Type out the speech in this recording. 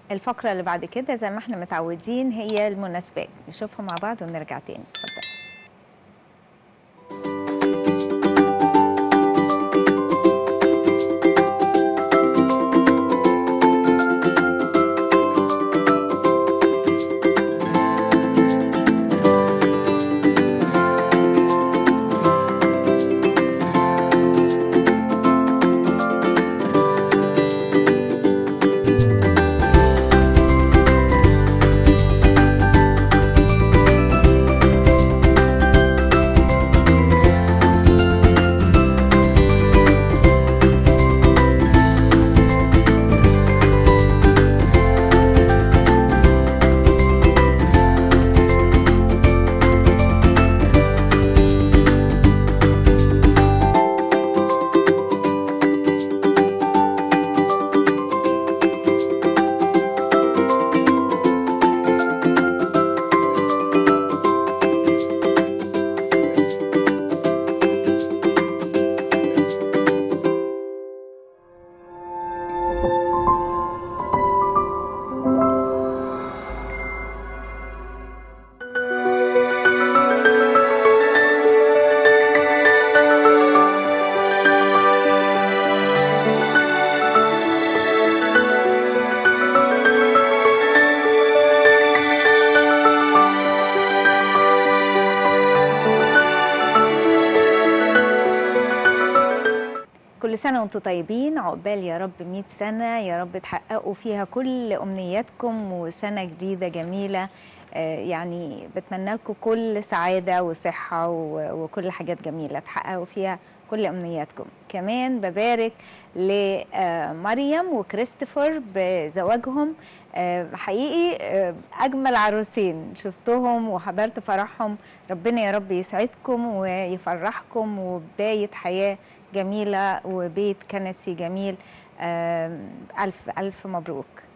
الفقرة اللي بعد كده زي ما احنا متعودين هي المناسبات نشوفها مع بعض ونرجع تاني اتفضل كل سنة وانتم طيبين عقبال يا رب 100 سنة يا رب تحققوا فيها كل أمنياتكم وسنة جديدة جميلة آه، يعني بتمنى لكم كل سعادة وصحة و- وكل حاجات جميلة تحققوا فيها كل أمنياتكم كمان ببارك لمريم وكريستوفر بزواجهم آه، حقيقي آه، أجمل عروسين شفتهم وحضرت فرحهم ربنا يا رب يسعدكم ويفرحكم وبداية حياة جميلة وبيت كنسي جميل آم، ألف ألف مبروك